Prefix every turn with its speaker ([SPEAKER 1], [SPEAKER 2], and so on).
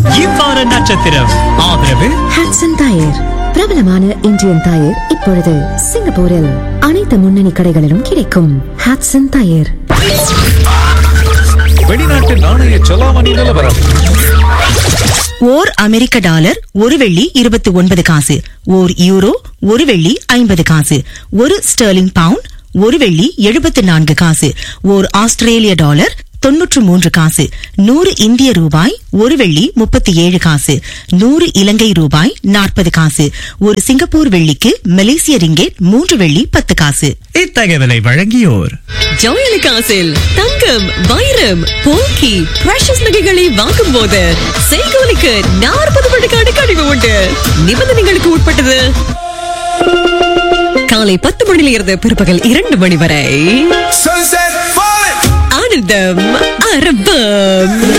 [SPEAKER 1] இவ்வார நட்சத்திரம் ஆதரவு
[SPEAKER 2] Hotson tyre பிரபலமான இந்தியன் டயர் இப்பொழுது சிங்கப்பூரில் அனைத்து முன்னணி கடைகளிலும் கிடைக்கும் ஹாட்சன் டயர்
[SPEAKER 3] வெளிநாட்டு நாணய செலாவணி நிலவரம்
[SPEAKER 4] ஓர் அமெரிக்க டாலர் ஒரு வெள்ளி இருபத்தி ஒன்பது காசு ஓர் யூரோ ஒரு வெள்ளி ஐம்பது காசு ஒரு ஸ்டெர்லிங் பவுண்ட் ஒரு வெள்ளி எழுபத்து நான்கு காசு ஓர் ஆஸ்திரேலிய டாலர் தொன்னூற்று மூன்று காசு நூறு இந்திய ரூபாய் ஒரு வெள்ளி முப்பத்தி ஏழு காசு நூறு இலங்கை ரூபாய் நாற்பது காசு ஒரு சிங்கப்பூர் வெள்ளிக்கு மலேசிய ரிங்கெட் மூன்று வெள்ளி பத்து காசு
[SPEAKER 1] இத்தகவலை வழங்கியோர்
[SPEAKER 5] ஜோயலுக்காசில் தங்கம் வைரம் போக்கி பிரஷஸ் நகைகளை வாங்கும் போது செய்கூலிக்கு நாற்பது விழுக்காடு கழிவு உண்டு நிபந்தனைகளுக்கு உட்பட்டது காலை பத்து மணியில இருந்து பிற்பகல் இரண்டு மணி வரை
[SPEAKER 6] Sunset falling.
[SPEAKER 5] ஆனந்தம் அரபம்